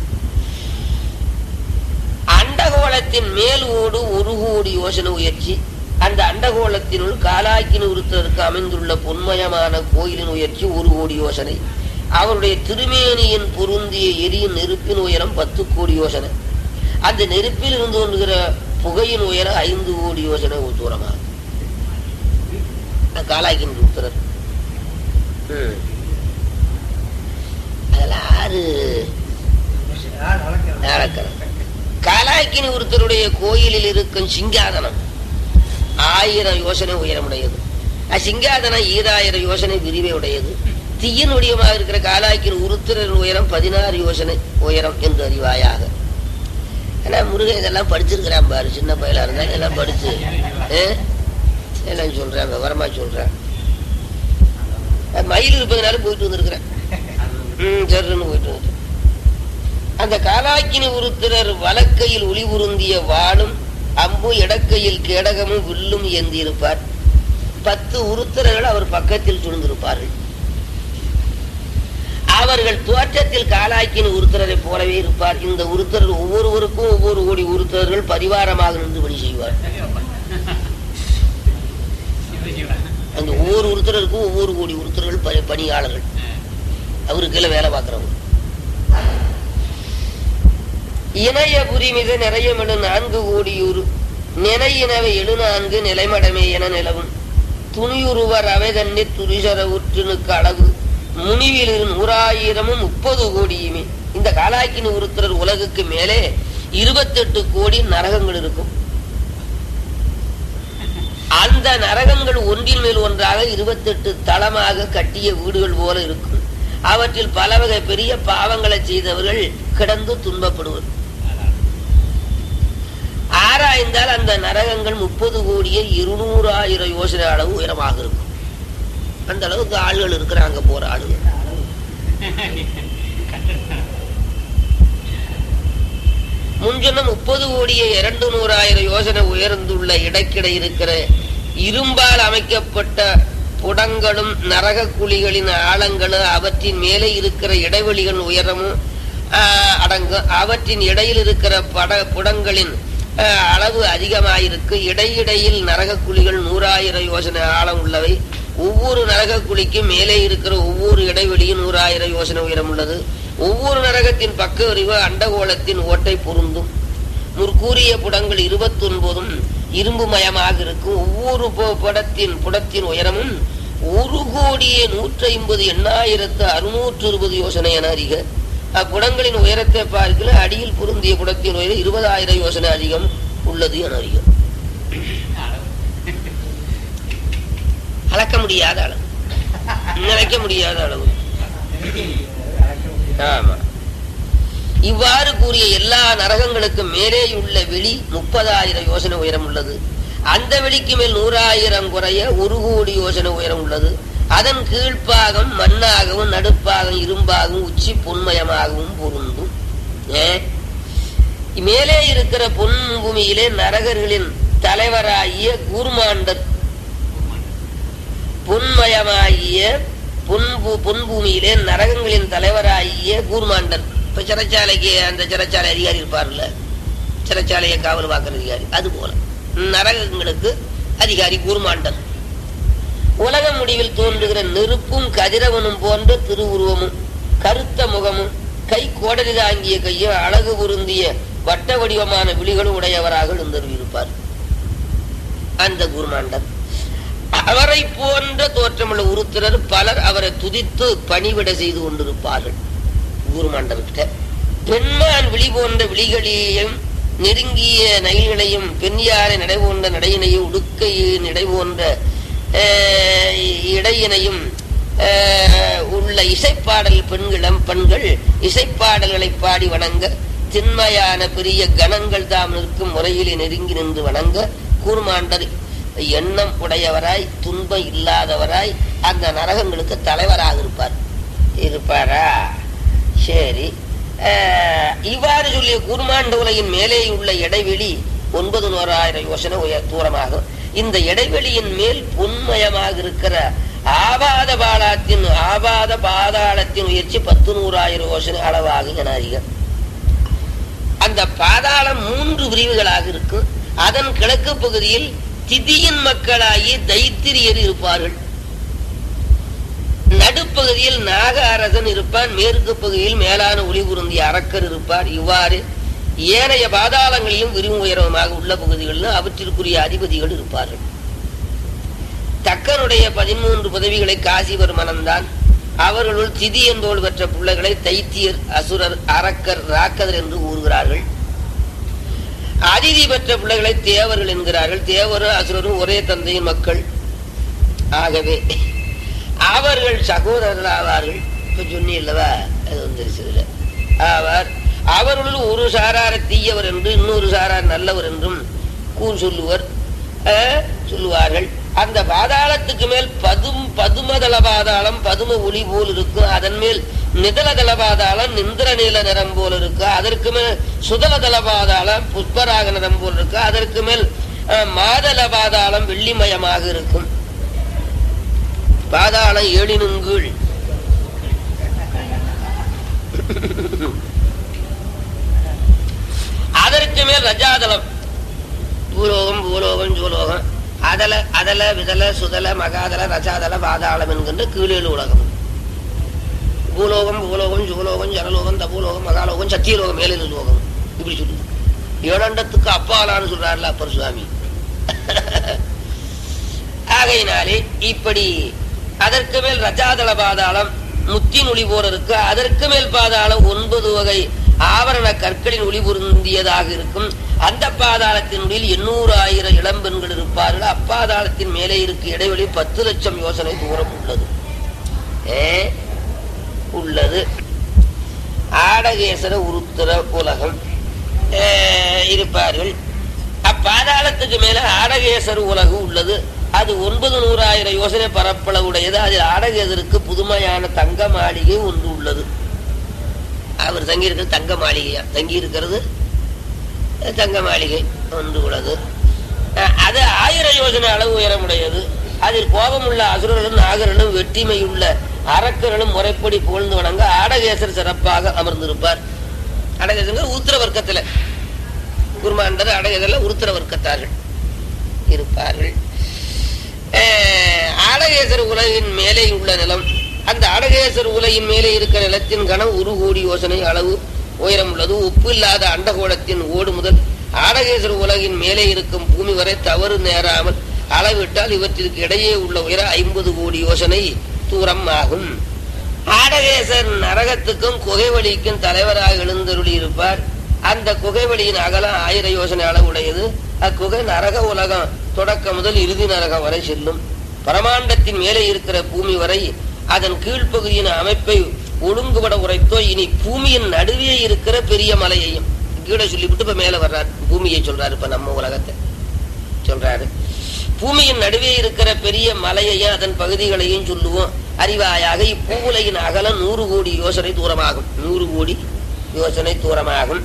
அண்டகோளத்தின் மேல் ஓடு ஒரு கோடி யோசனை உயர்ச்சி அந்த அண்டகோளத்தினுள் காலாக்கினி உருத்தருக்கு அமைந்துள்ள பொன்மயமான கோயிலின் உயர்ச்சி ஒரு கோடி யோசனை அவருடைய திருமேனியின் பொருந்திய எரியும் நெருப்பின் உயரம் பத்து கோடி யோசனை அந்த நெருப்பில் இருந்து கொண்டுகிற புகையின் உயரம் ஐந்து கோடி யோசனை தூரமாக காலாக்கின் உத்தரர் ம். அதெல்லாம் ஆறு நடக்கிறது காலாக்கினி ஒருத்தருடைய கோயிலில் இருக்கும் சிங்காதனம் ஆயிரம் யோசனை உயரமுடையது அச்சிங்காதனம் ஈராயிரம் யோசனை விரிவை உடையது தீயின் வடிவமாக இருக்கிற காலாக்கின் உருத்திரன் உயரம் பதினாறு யோசனை உயரம் என்று அறிவாயாக ஆனா முருகன் இதெல்லாம் படிச்சிருக்கிறான் பாரு சின்ன பையலா இருந்தா இதெல்லாம் படிச்சு ஆ? எல்லாம் சொல்றேன் விவரமா சொல்றேன் மயில் இருப்பதனால போயிட்டு வந்திருக்கிறேன் ம் சரின்னு போயிட்டு வந்து அந்த காலாக்கினி உருத்திரர் வலக்கையில் ஒளி உருந்திய வாளும் அம்பு இடக்கையில் கேடகமும் வில்லும் ஏந்தி இருப்பார் பத்து உருத்திரர்கள் அவர் பக்கத்தில் சூழ்ந்திருப்பார்கள் அவர்கள் தோற்றத்தில் காலாக்கினி உருத்திரரை போலவே இருப்பார் இந்த உருத்திரர் ஒவ்வொருவருக்கும் ஒவ்வொரு கோடி உருத்திரர்கள் பரிவாரமாக நின்று பணி செய்வார் அந்த ஒவ்வொரு உருத்திரருக்கும் ஒவ்வொரு கோடி உருத்திரர்கள் ப- பணியாளர்கள் அவருக்குள்ள வேலை பார்க்கிறவங்க இணைய புரிமித நிறையமிடு நான்கு கோடியூர் நினையினவை எழு நான்கு நிலைமடமே என நிலவும் துணியுருவர் அவை தண்ணீர் துரிசர உற்றுனுக்கு அளவு முனிவில் நூறாயிரமும் முப்பது கோடியுமே இந்த காலாக்கினி உருத்திரர் உலகுக்கு மேலே இருபத்தெட்டு கோடி நரகங்கள் இருக்கும் அந்த நரகங்கள் ஒன்றின் மேல் ஒன்றாக இருபத்தெட்டு தளமாக கட்டிய வீடுகள் போல இருக்கும் அவற்றில் பல வகை பெரிய பாவங்களை செய்தவர்கள் கிடந்து துன்பப்படுவர் ஆராய்ந்தால் அந்த நரகங்கள் முப்பது கோடியே இருநூறாயிரம் யோசனை அளவு உயரமாக இருக்கும் அந்த அளவுக்கு ஆள்கள் இருக்கிறாங்க போற ஆளுங்க முன்சொன்ன முப்பது கோடியே இரண்டு நூறாயிரம் யோசனை உயர்ந்துள்ள இடைக்கிடை இருக்கிற இரும்பால் அமைக்கப்பட்ட புடங்களும் நரக குழிகளின் ஆழங்களும் அவற்றின் மேலே இருக்கிற இடைவெளிகள் உயரமும் ஆஹ், அடங்கும் அவற்றின் இடையில் இருக்கிற பட புடங்களின் ஆஹ், அளவு அதிகமாயிருக்கு இடையிடையில் நரக குழிகள் நூறாயிரம் யோசனை ஆழம் உள்ளவை ஒவ்வொரு நரக குழிக்கும் மேலே இருக்கிற ஒவ்வொரு இடைவெளியும் நூறாயிரம் யோசனை உயரம் உள்ளது ஒவ்வொரு நரகத்தின் பக்க அறிவு அண்டகோளத்தின் ஓட்டை பொருந்தும் முற்கூறிய புடங்கள் இருபத்தொன்பதும் இரும்பு மயமாக இருக்கும் ஒவ்வொரு பு- புடத்தின் புடத்தின் உயரமும் ஒரு கோடியே நூற்றி ஐம்பது எண்ணாயிரத்து அறுநூற்று இருபது யோசனை என அறிக அப்புடங்களின் உயரத்தை பார்க்கல அடியில் பொருந்திய புடத்தின் உயரம் இருபதாயிரம் யோசனை அதிகம் உள்ளது என அறிக அளக்க முடியாத அளவு நினைக்க முடியாத அளவு ஆமா இவ்வாறு கூறிய எல்லா நரகங்களுக்கும் மேலே உள்ள வெளி முப்பதாயிரம் யோசனை உயரம் உள்ளது அந்த வெளிக்கு மேல் நூறாயிரம் குறைய ஒரு கோடி யோசனை உயரம் உள்ளது அதன் கீழ்ப்பாகம் மண்ணாகவும் நடுப்பாகம் இரும்பாகவும் உச்சி பொன்மயமாகவும் பொருந்தும் ஏன் மேலே இருக்கிற பொன் பூமியிலே நரகர்களின் தலைவராகிய கூர்மாண்டர் பொன்மயமாகிய பொன்பு பொன்பூமியிலே நரகங்களின் தலைவராகிய கூர்மாண்டர் இப்ப சிறைச்சாலைக்கு அந்த சிறைச்சாலை அதிகாரி இருப்பார்ல சிறைச்சாலையை காவல் பார்க்கிற அதிகாரி அது போல நரகங்களுக்கு அதிகாரி கூர்மாண்டர் உலக முடிவில் தோன்றுகிற நெருப்பும் கதிரவனும் போன்ற திருவுருவமும் கருத்த முகமும் கை கோடரி தாங்கிய கையும் அழகு பொருந்திய வட்ட வடிவமான விழிகளும் உடையவராக இருந்திருப்பார் அந்த குருமாண்டர் அவரை போன்ற தோற்றமுள்ள உருத்திரர் பலர் அவரை துதித்து பணிவிட செய்து கொண்டிருப்பார்கள் குருமாண்டர்கிட்ட பெண்மான் விழி போன்ற விழிகளையும் நெருங்கிய நயில்களையும் பெண்யாரை நடை போன்ற நடையினையும் உடுக்கையின் இடை போன்ற அஹ், இடையினையும் அஹ், உள்ள இசைப்பாடல் பெண்களம் பெண்கள் இசைப்பாடல்களை பாடி வணங்க திண்மையான பெரிய கணங்கள் தாம் நிற்கும் முறையிலே நெருங்கி நின்று வணங்க கூர்மாண்டர் எண்ணம் உடையவராய் துன்பம் இல்லாதவராய் அந்த நரகங்களுக்கு தலைவராக இருப்பார் இருப்பாரா சரி அஹ், இவ்வாறு சொல்லிய குருமாண்ட உலகின் மேலே உள்ள இடைவெளி ஒன்பது நூறாயிரம் யோசனை உயர் தூரமாகும் இந்த இடைவெளியின் மேல் பொன்மயமாக இருக்கிற ஆபாத பாலாத்தின் ஆபாத பாதாளத்தின் உயர்ச்சி பத்து நூறாயிரம் யோசனை அளவாகும் என அறிக அந்த பாதாளம் மூன்று பிரிவுகளாக இருக்கும் அதன் கிழக்கு பகுதியில் திதியின் மக்களாகி தைத்திரியர் இருப்பார்கள் நடுப்பகுதியில் நாக அரசன் இருப்பான் மேற்கு பகுதியில் மேலான ஒளி பொருந்திய அரக்கர் இருப்பார் இவ்வாறு ஏனைய பாதாளங்களிலும் விரிவும் உயரமாக உள்ள பகுதிகளிலும் அவற்றிற்குரிய அதிபதிகள் இருப்பார்கள் தக்கனுடைய பதிமூன்று பதவிகளை காசிவர் மனந்தான் அவர்களுள் திதி என்போல் பெற்ற பிள்ளைகளை தைத்தியர் அசுரர் அரக்கர் ராக்கதர் என்று கூறுகிறார்கள் அதிதி பெற்ற பிள்ளைகளை தேவர்கள் என்கிறார்கள் தேவரும் அசுரரும் ஒரே தந்தையின் மக்கள் ஆகவே அவர்கள் சகோதரர்கள் ஆவார்கள் இப்ப சொன்னி அல்லவா அது வந்துருச்சுல ஆவார் அவர்களுள் ஒரு சாரார தீயவர் என்று இன்னொரு சாரார் நல்லவர் என்றும் கூர் சொல்லுவர் அஹ், சொல்லுவார்கள் அந்த பாதாளத்துக்கு மேல் பதும் பதுமதள பாதாளம் பதும ஒளி போல் இருக்கும் அதன் மேல் நிதளதள பாதாளம் நிந்திர நீல நிறம் போல் இருக்கு அதற்கு மேல் சுதலதள பாதாளம் புஷ்பராக நிறம் போல் இருக்கு அதற்கு மேல் அஹ், மாதள பாதாளம் வெள்ளிமயமாக இருக்கும் பாதாளம் ஏழினுங்கீழ் அதற்கு மேல் ரஜாதலம் பூலோகம் பூலோகம் ஜூலோகம் அதல அதல விதல சுதல மகாதல ரஜாதல பாதாளம் என்கின்ற கீழேழு உலகம் பூலோகம் பூலோகம் ஜூலோகம் ஜனலோகம் தபூலோகம் மகாலோகம் சத்தியலோகம் மேலேழு லோகம் இப்படி சொல்லுது ஏழண்டத்துக்கு அப்பாலான்னு சொல்றாருல அப்பர் சுவாமி ஆகையினாலே இப்படி அதற்கு மேல் ரஜாதள பாதாளம் முத்தின் ஒளி போல இருக்கு அதற்கு மேல் பாதாளம் ஒன்பது வகை ஆவரண கற்களின் ஒளி பொருந்தியதாக இருக்கும் அந்த பாதாளத்தின் உடைய எண்ணூறு ஆயிரம் இளம்பெண்கள் இருப்பார்கள் அப்பாதாளத்தின் மேலே இருக்கு இடைவெளி பத்து லட்சம் யோசனை தூரம் உள்ளது ஏ உள்ளது ஆடகேசர உருத்திர உலகம் ஏ, இருப்பார்கள் அப்பாதாளத்துக்கு மேல ஆடகேசர் உலகு உள்ளது அது ஒன்பது நூறாயிரம் யோசனை பரப்பளவுடையது அதில் ஆடகேசருக்கு புதுமையான தங்க மாளிகை ஒன்று உள்ளது அவர் தங்கி இருக்கிறது தங்க மாளிகையா தங்கி இருக்கிறது தங்க மாளிகை ஒன்று உள்ளது அஹ், அது ஆயிரம் யோசனை அளவு உயரமுடையது அதில் கோபமுள்ள அசுரர்களும் நாகர்களும் வெற்றிமையுள்ள அரக்கர்களும் முறைப்படி புகழ்ந்து வணங்க ஆடகேசர் சிறப்பாக அமர்ந்திருப்பார் அடகேசர் உத்திர வர்க்கத்துல குருமாண்டர் அடகேசர்ல உருத்திர வர்க்கத்தார்கள் இருப்பார்கள் அஹ், ஆடகேசர் உலகின் மேலே உள்ள நிலம் அந்த ஆடகேசர் உலகின் மேலே இருக்கிற நிலத்தின் கனம் ஒரு கோடி யோசனை அளவு உயரம் உள்ளது உப்பு இல்லாத அண்டகோளத்தின் ஓடு முதல் ஆடகேசர் உலகின் மேலே இருக்கும் பூமி வரை தவறு நேராமல் அளவிட்டால் இவற்றிற்கு இடையே உள்ள உயரம் ஐம்பது கோடி யோசனை தூரம் ஆகும் ஆடகேசர் நரகத்துக்கும் குகைவழிக்கும் தலைவராக எழுந்தருளி இருப்பார் அந்த குகைவழியின் அகலம் ஆயிரம் யோசனை அளவுடையது அக்குகை நரக உலகம் தொடக்கம் முதல் இறுதி நரகம் வரை செல்லும் பரமாண்டத்தின் மேலே இருக்கிற பூமி வரை அதன் கீழ்ப்பகுதியின் அமைப்பை ஒழுங்குபட உரைத்தோ இனி பூமியின் நடுவே இருக்கிற பெரிய மலையையும் கீழே சொல்லிவிட்டு இப்ப மேல வர்றார் பூமியை சொல்றாரு இப்ப நம்ம உலகத்தை சொல்றாரு பூமியின் நடுவே இருக்கிற பெரிய மலையையும் அதன் பகுதிகளையும் சொல்லுவோம் அறிவாயாக இப்பூவுலையின் அகலம் நூறு கோடி யோசனை தூரமாகும் நூறு கோடி யோசனை தூரமாகும்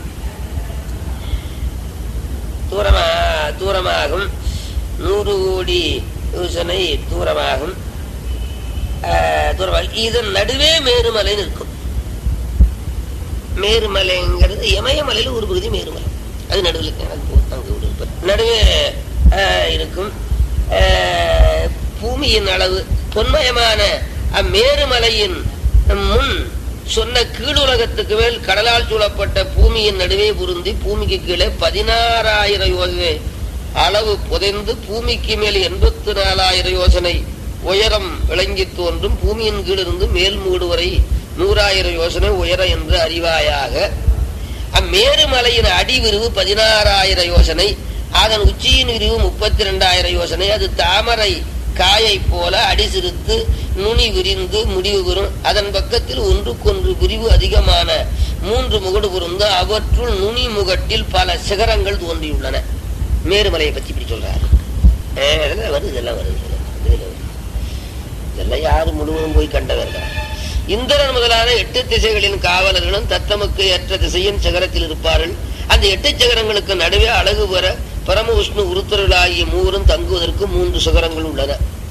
தூரமா தூரமாகும் நூறு கோடி யோசனை தூரமாகும் ஆஹ், தூரமாகும் இதன் நடுவே மேருமலை நிற்கும் மேருமலைங்கிறது இமயமலையில ஒரு பகுதி மேருமலை அது நடுவில் இருக்கு. எனக்கு போ- அங்க ஒரு இருப்பது. நடுவே ஆஹ், இருக்கும் ஆஹ், பூமியின் அளவு பொன்மயமான அம்மேருமலையின் முன் சொன்ன கீழுலகத்துக்கு மேல் கடலால் சூழப்பட்ட பூமியின் நடுவே பொருந்தி பூமிக்கு கீழே பதினாறாயிரம் யோசனை அளவு புதைந்து பூமிக்கு மேல் எண்பத்தி நாலாயிரம் யோசனை உயரம் விளங்கி தோன்றும் பூமியின் கீழிருந்து மேல் மூடு வரை நூறாயிரம் யோசனை உயரம் என்று அறிவாயாக அம்மேருமலையின் அடி விரிவு பதினாறாயிரம் யோசனை அதன் உச்சியின் விரிவு முப்பத்தி ரெண்டாயிரம் யோசனை அது தாமரை காயை போல அடி சிறுத்து நுனி விரிந்து முடிவு பெறும் அதன் பக்கத்தில் ஒன்றுக்கொன்று விரிவு அதிகமான மூன்று முகடு பொருந்த அவற்றுள் நுனி முகட்டில் பல சிகரங்கள் தோன்றியுள்ளன மேருமலையை பத்தி இப்படி சொல்றாரு அஹ் இதெல்லாம் வருது இதெல்லாம் வருது இதெல்லாம் வருது, இதெல்லாம் வருது. இதெல்லாம் யாரு முழுவதும் போய் கண்டவர்கள் இந்திரன் முதலான எட்டு திசைகளின் காவலர்களும் தத்தமுக்கு ஏற்ற திசையின் சிகரத்தில் இருப்பார்கள் அந்த எட்டு சிகரங்களுக்கு நடுவே அழகு பெற பரம விஷ்ணு உருத்தர்களாகிய மூவரும் தங்குவதற்கு மூன்று சிகரங்கள் உள்ளன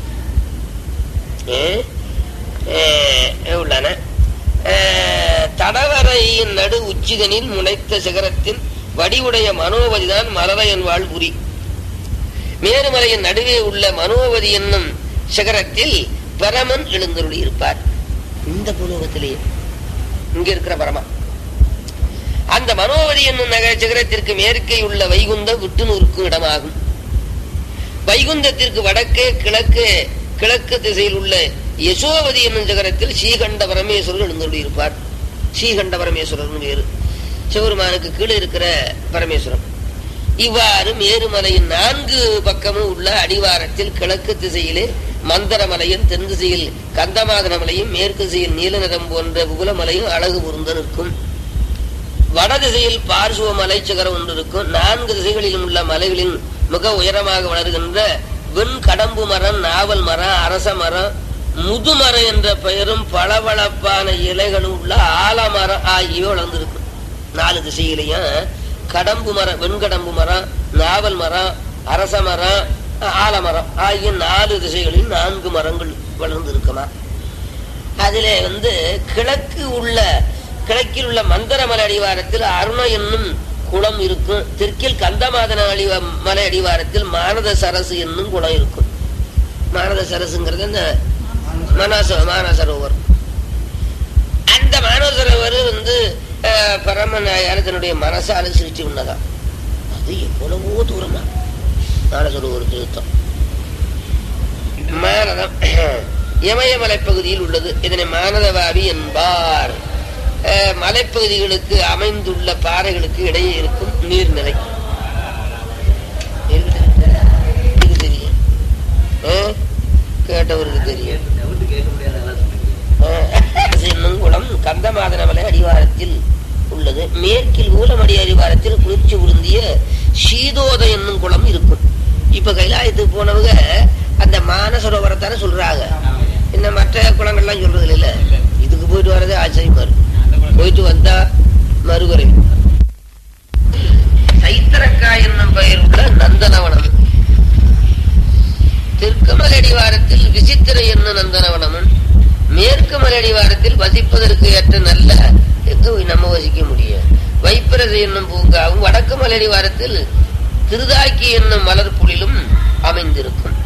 ஏ, ஏ, உள்ளன ஏ, தடவரையின் நடு உச்சிதனில் முளைத்த சிகரத்தின் வடிவுடைய மனோபதிதான் மலரையன் வாழ்புரி மேருமலையின் நடுவே உள்ள மனோபதி என்னும் சிகரத்தில் பரமன் எழுந்தருளி இருப்பார் இந்த பூலோகத்திலேயே இங்க இருக்கிற பரமா அந்த மனோவதி என்னும் நகர சிகரத்திற்கு மேற்கே உள்ள வைகுந்தம் விட்டு நூறுக்கும் இடமாகும் வைகுந்தத்திற்கு வடக்கே கிழக்கு கிழக்கு திசையில் உள்ள யசோவதி என்னும் சிகரத்தில் ஸ்ரீகண்ட பரமேஸ்வரர் எழுந்தருளி இருப்பார் ஸ்ரீகண்ட பரமேஸ்வரர்னு வேறு சிவருமானுக்கு கீழே இருக்கிற பரமேஸ்வரன் இவ்வாறு மேருமலையின் நான்கு பக்கமும் உள்ள அடிவாரத்தில் கிழக்கு திசையிலே மந்தரமலையும் தென் திசையில் கந்தமாதன மலையும் மேற்கு திசையில் நீல நிறம் போன்ற புகுலமலையும் அழகு பொருந்த நிற்கும் வட திசையில் பார்சுவ மலை சிகரம் ஒன்று இருக்கும் நான்கு திசைகளிலும் உள்ள மலைகளின் மிக உயரமாக வளர்கின்ற வெண் கடம்பு மரம் நாவல் மரம் அரச மரம் முதுமரம் என்ற பெயரும் பளபளப்பான இலைகளும் உள்ள ஆலமரம் ஆகியவை வளர்ந்திருக்கும் நாலு திசையிலையும் கடம்பு மரம் வெண்கடம்பு மரம் நாவல் மரம் அரச மரம் ஆலமரம் ஆகிய நாலு திசைகளில் நான்கு மரங்கள் வளர்ந்து இருக்குமா அதிலே வந்து கிழக்கு உள்ள கிழக்கில் உள்ள மந்தரமலை அடிவாரத்தில் அருண என்னும் குளம் இருக்கும் தெற்கில் கந்தமாதன அடிவ மலை அடிவாரத்தில் மானத சரசு என்னும் குளம் இருக்கும் மானத சரசுங்கிறது அந்த மனாச மானசரோவர் அந்த மானசரோவர் வந்து அஹ், பரமநாயகர் தன்னுடைய மனசால சிரிச்சு உண்ணதான் அது எவ்வளவோ தூரமா மானசரோவர் திருத்தம் மானதம் இமயமலை பகுதியில் உள்ளது இதனை மானதவாவி என்பார் அஹ், மலைப்பகுதிகளுக்கு அமைந்துள்ள பாறைகளுக்கு இடையே இருக்கும் நீர்நிலை இருக்குதா? இது தெரியும் அஹ், கேட்டவருக்கு தெரியும் என்னும் குளம் கந்தமாதனமலை அடிவாரத்தில் உள்ளது மேற்கில் ஊலமடி அடிவாரத்தில் குளிர்ச்சி உருந்திய சீதோத என்னும் குளம் இருக்கும் இப்ப கைலாயத்துக்கு போனவங்க அந்த மானசரோவரத்தானே சொல்றாங்க இந்த மற்ற குளங்கள்லாம் சொல்றது இல்ல இதுக்கு போயிட்டு வர்றதே ஆச்சரியமா இருக்கு போயிட்டு வந்தா மறுகுறை சைத்திரக்காய் என்னும் பெயர் உள்ள நந்தனவனம் தெற்கு மலையடிவாரத்தில் விசித்திர என்னும் நந்தனவனமும் மேற்கு மலையடிவாரத்தில் வசிப்பதற்கு ஏற்ற நல்ல எங்க போய் நம்ம வசிக்க முடியும் வைப்பிரதை என்னும் பூங்காவும் வடக்கு மலையடிவாரத்தில் திருதாக்கி என்னும் மலர்புலிலும் அமைந்திருக்கும்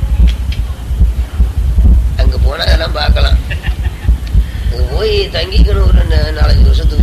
அங்க போனா அதெல்லாம் பார்க்கலாம் அங்க போய் தங்கிக்கணும் ஒரு நா- நாலஞ்சு வருஷத்துக்கு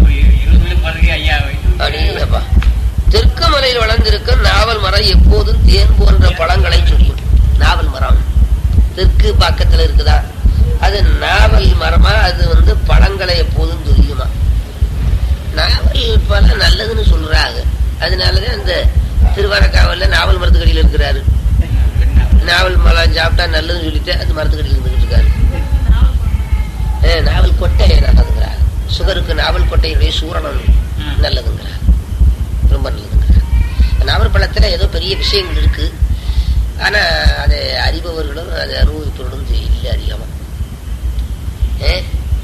அடேங்கப்பா. தெற்கு மலையில் வளர்ந்திருக்கும் நாவல் மரம் எப்போதும் தேன் போன்ற பழங்களை சொல்லும் நாவல் மரம் தெற்கு பக்கத்துல இருக்குதா அது நாவல் மரமா அது வந்து பழங்களை எப்போதும் தெரியுமா நாவல் பழம் நல்லதுன்னு சொல்றாங்க அதனாலதான் அந்த திருவாரக்காவல்ல நாவல் மரத்துக்கடியில் இருக்கிறாரு நாவல் மரம் சாப்பிட்டா நல்லதுன்னு சொல்லிட்டு அந்த மரத்துக்கடியில் இருந்துகிட்டு இருக்காரு அஹ், நாவல் கொட்டை நல்லதுங்கிறாங்க சுகருக்கு நாவல் கொட்டையுடைய சூரணம் நல்லதுங்கிறாங்க ரொம்ப நல்லதுங்கிறாங்க நாவல் பழத்துல ஏதோ பெரிய விஷயங்கள் இருக்கு ஆனா அதை அறிபவர்களும் அதை அனுபவிப்பவர்களும் இல்லை அதிகமா ஏ?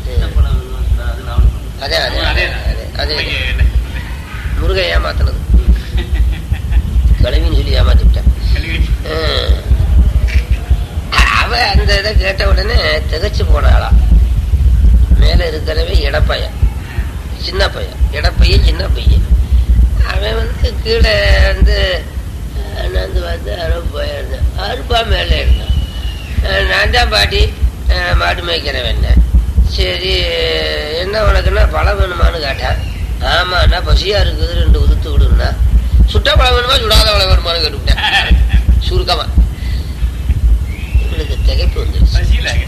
அதே அதே அதே அதே அதே முருகை ஏமாத்தினது கழுவின்னு சொல்லி ஏமாத்தி விட்டேன் ஹம். அவ அந்த இதை கேட்ட உடனே திகைச்சு போனாளா மேல இருக்கிறவே இடப்பையன் சின்ன பையன் இடப்பையன் சின்ன பையன் அவன் வந்து கீழே வந்து அண்ணாந்து பார்த்து அறுப்பா இருந்தேன் அறுப்பா மேலே இருந்தான் அஹ் நான் தான் பாட்டி அஹ் மாடு மேய்க்கிறேன் என்ன சரி என்ன உனக்குன்னா பழம் வேணுமான்னு கேட்டேன் ஆமாண்ணா பசியா இருக்குது ரெண்டு உதுத்து விடுன்னா சுட்ட பழம் வேணுமா சுடாத பழம் வேணுமான்னு கேட்டுவிட்டேன் சுருக்கமா இவனுக்கு திகைப்பு வந்துருச்சு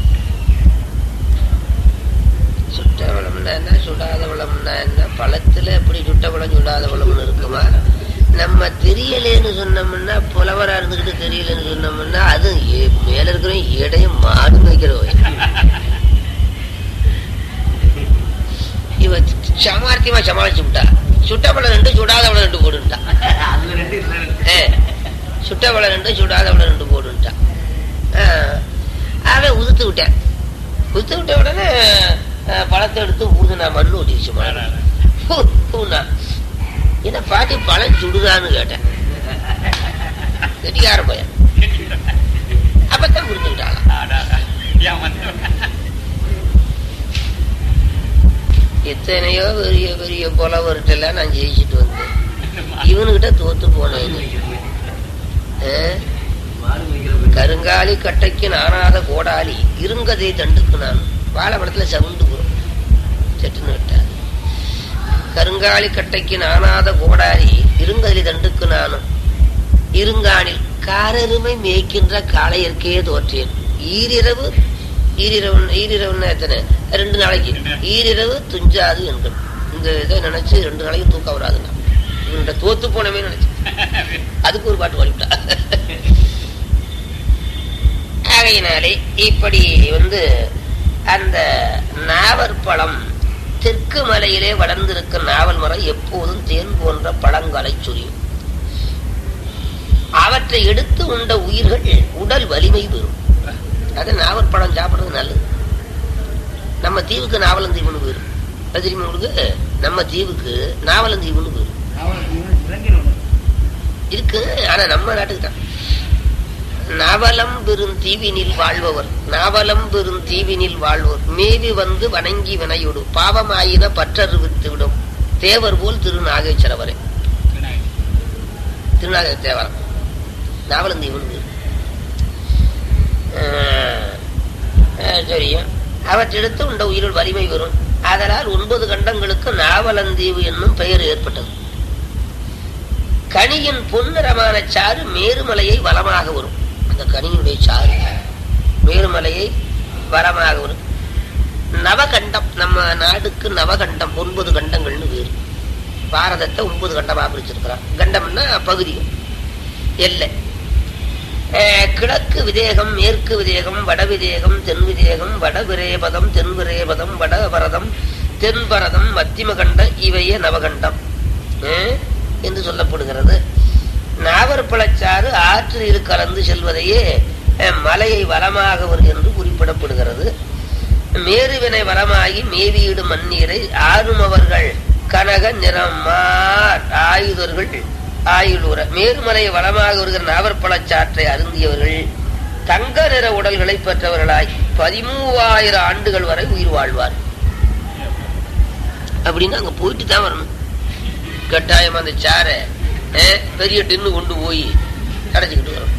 சுட்ட பழம்னா என்ன சுடாத பழம்னா என்ன பழத்துல எப்படி சுட்ட பழம் சுடாத பழம்னு இருக்குமா நம்ம தெரியலேன்னு சொன்னோம்னா புலவரா இருந்துகிட்டு தெரியலன்னு சொன்னோம்னா அது ஏ- மேல இருக்கிறவன் இடையும் மாடு மேய்க்கிறவன் இவ சமார்த்தியமா சமாளிச்சு விட்டா சுட்ட பழம் ரெண்டு சுடாத பழம் ரெண்டு போடுன்ட்டா ஏ, சுட்ட பழம் ரெண்டு சுடாத பழம் ரெண்டு போடுன்ட்டா ஆ, அவன் உதுத்து விட்டேன் உதுத்து விட்ட உடனே ஆ, பழத்தை எடுத்து ஊதுனா மண்ணு ஒட்டிடுச்சு மழை ஊனா என்ன பாட்டி பழம் சுடுதான்னு கேட்டேன் கெட்டிக்கார பையன் அப்பதான் புரிஞ்சுக்கிட்டாளாம் எத்தனையோ பெரிய பெரிய புலவர்கிட்டலாம் நான் ஜெயிச்சுட்டு வந்தேன் இவனுகிட்ட தோத்து போனேன் ஆ? கருங்க கருங்காலி கட்டைக்கு நானாத கோடாலி இருங்கதை தண்டுக்கு நான் வாழைப்படத்துல சவுண்டு வரும் செட்டுன்னு விட்டார் கருங்காலி கட்டைக்கு நானாத கோடாலி இருங்கதிலி தண்டுக்கு நானும் இருங்கானில் காரருமை மேய்க்கின்ற காளையர்க்கே தோற்றேன் ஈரிரவு ஈரிரவு ஈரிரவுன்னா எத்தனை ரெண்டு நாளைக்கு ஈரிரவு துஞ்சாது என்கள் இந்த இதை நினைச்சு ரெண்டு நாளைக்கு தூக்கம் வராதுன்னா இவன்கிட்ட தோத்து போனமே நினைச்சு அதுக்கு ஒரு பாட்டு பாடிவிட்டா ஆகையினாலே இப்படி வந்து அந்த நாவற்பழம் தெற்கு மலையிலே வளர்ந்திருக்கும் நாவல் மரம் எப்போதும் தேன் போன்ற பழங்களை சுரியும் அவற்றை எடுத்து உண்ட உயிர்கள் உடல் வலிமை பெறும் அது நாவற்பழம் சாப்பிடுறது நல்லது நம்ம தீவுக்கு நாவலந்தீவுன்னு போயிரும் அது தெரியுமா உங்களுக்கு நம்ம தீவுக்கு நாவலந்தீவுன்னு போயிரும் இருக்கு ஆனா நம்ம நாட்டுக்கு தான் நவலம் பெரும் தீவினில் வாழ்பவர் நவலம் பெரும் தீவினில் வாழ்வோர் மேவி வந்து வணங்கி வினையோடு பாவமாயின பற்றறிவித்து விடும் தேவர் போல் திரு நாகேஸ்வரவரே திருநாக தேவரம் நாவலந்தீவன் தெரியும் அவற்றெடுத்து உண்ட உயிருள் வலிமை வரும் அதனால் ஒன்பது கண்டங்களுக்கு நாவலந்தீவு என்னும் பெயர் ஏற்பட்டது கனியின் பொன்னிறமான சாறு மேருமலையை வளமாக வரும் அந்த கனியினுடைய சாறு மேருமலையை வரமாக வரும் நவகண்டம் நம்ம நாடுக்கு நவகண்டம் ஒன்பது கண்டங்கள்னு வேறு பாரதத்தை ஒன்பது கண்டமாக பிரிச்சிருக்கிறான் கண்டம்னா பகுதி எல்லை கிழக்கு விதேகம் மேற்கு விதேகம் வட விதேகம் தென் விதேகம் வட விரேபதம் தென் விரேபதம் வட பரதம் தென்பரதம் மத்திம கண்ட இவையே நவகண்டம் என்று சொல்லப்படுகிறது நாவற்பழச்சாறு ஆற்றில் கலந்து செல்வதையே மலையை வளமாக வரும் என்று குறிப்பிடப்படுகிறது மேருவினை வளமாகி மேவியிடும் மண்ணீரை ஆறுமவர்கள் கனக நிறமார் ஆயுதர்கள் ஆயுளுற மேருமலை வளமாக வருகிற நாவற்பழச்சாற்றை அருந்தியவர்கள் தங்க நிற உடல்களை பெற்றவர்களாய் பதிமூவாயிரம் ஆண்டுகள் வரை உயிர் வாழ்வார் அப்படின்னு அங்க போயிட்டு தான் வரணும் கட்டாயம் அந்த சாரை பெரிய டின்னு கொண்டு போய் அடைச்சிக்கிட்டு வரும்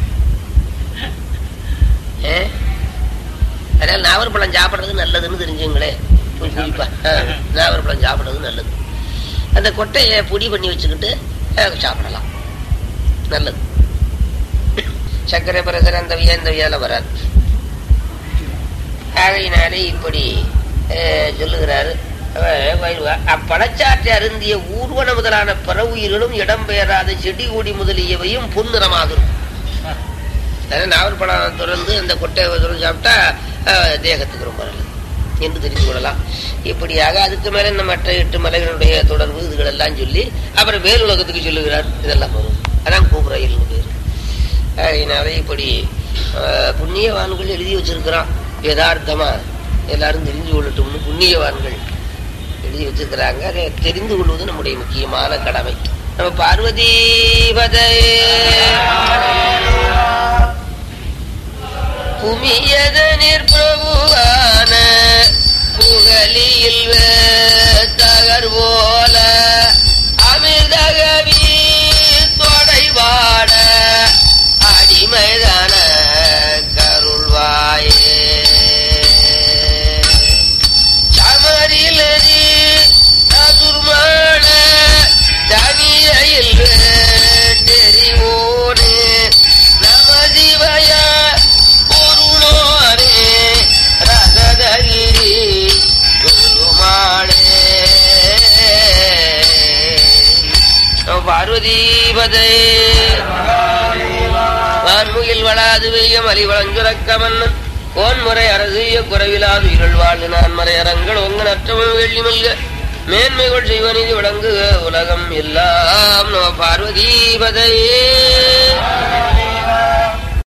அதனால நாவற்பழம் சாப்பிட்றது நல்லதுன்னு தெரிஞ்சுங்களே குறிப்பா நாவற்பழம் சாப்பிட்றது நல்லது அந்த கொட்டையை பொடி பண்ணி வச்சுக்கிட்டு சாப்பிடலாம் நல்லது சர்க்கரை பிரசர் அந்த வியா இந்த வியால வராது ஆகையினாலே இப்படி சொல்லுகிறாரு அப்பழச்சாற்றை அருந்திய ஊர்வன முதலான பிற உயிர்களும் இடம்பெயராத செடி கொடி முதலியவையும் பொன்னிறமாகும் நாவல் பழம் தொடர்ந்து அந்த கொட்டையை தொடர்ந்து சாப்பிட்டா தேகத்துக்கு ரொம்ப நல்லது என்று தெரிந்து கொள்ளலாம் இப்படியாக அதுக்கு மேல இந்த மற்ற எட்டு மலைகளுடைய தொடர்பு இதுகள் எல்லாம் சொல்லி அப்புறம் மேலுலகத்துக்கு சொல்லுகிறார் இதெல்லாம் வரும் அதான் கூப்புரையில் பேர் அதனால இப்படி புண்ணியவான்கள் எழுதி வச்சிருக்கிறான் யதார்த்தமா எல்லாரும் தெரிஞ்சு கொள்ளட்டும்னு புண்ணியவான்கள் எழுதி வச்சிருக்கிறாங்க அதை தெரிந்து கொள்வது நம்முடைய முக்கியமான கடமை நம்ம பார்வதி புமியதனிற் பிரபுவான புகழியில் தகர் போல அமிர்தகவி தொடைவாட அடிமைதான கருள்வாயே சமரிலதி சதுர்மான தனியில் தெரிவோனே நமதிவய பொருளோரே ரகதகிரி குருமாளே பார்வதீபதே வான்முகில் வளாது வெய்யம் அலிவளஞ்சுரக்க மன்னன் கோன்முறை அரசிய குறைவிலாது இருள் வாழ்ந்து நான் மறையரங்கள் ஒங்க நற்றமும் வெள்ளி மல்க மேன்மைகள் செய்வனிது விளங்குக உலகம் எல்லாம் நம பார்வதீபதையே